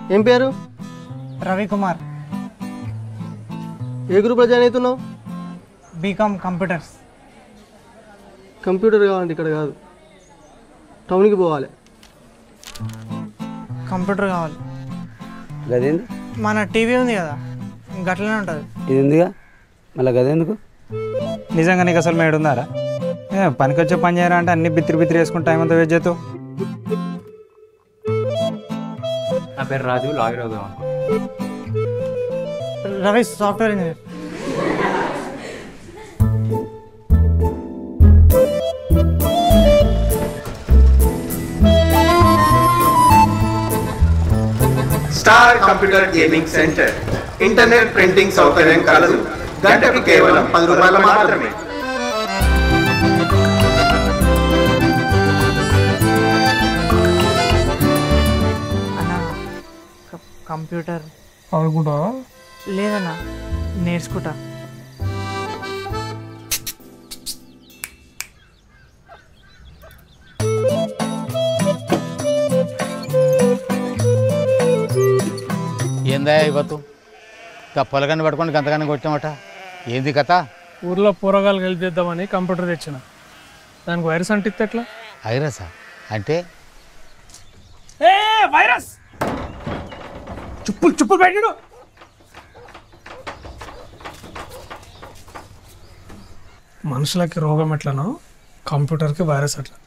ఏం పేరు రవికుమార్ ఏ గ్రూప్లో జాయిన్ అవుతున్నావు బీకామ్ కంప్యూటర్స్ కంప్యూటర్ కావాలంటే ఇక్కడ కాదు టౌన్కి పోవాలి కంప్యూటర్ కావాలి గదేంది మన టీవీ ఉంది కదా గట్లనే ఉంటుంది ఇది ఉందిగా మళ్ళీ గదెందుకు నిజంగా నీకు అసలు మేడు ఉందారా ఏ పనికొచ్చే పని చేయరా అంటే అన్ని బిత్తిరి బిత్తిరి వేసుకుని టైం అంతా వేస్ట్ చేస్తావు నా పేరు రాజు లాయర్ అవుదాం Ravi software engineer star computer gaming centre internet printing సౌకర్యం కలదు గంటకు కేవలం పది రూపాయలు మాత్రమే అన్న క- కంప్యూటర్ అనుకుంటా లేదన్నా నేర్చుకుంటా ఏందా ఇవ్వతు ఇంకా పొలగాన్ని పట్టుకొని గంతగానే కొట్టామట ఏంది కథ ఊర్లో పూరగాలు గెలిపిద్దామని కంప్యూటర్ తెచ్చిన దానికి వైరస్ అంటిస్తే ఎట్లా ఐరసా అంటే ఏ వైరస్ చుప్పులు చుప్పులు పెట్టాడు మనుషులకి రోగం ఎట్లనో కంప్యూటర్కి వైరస్ అట్లా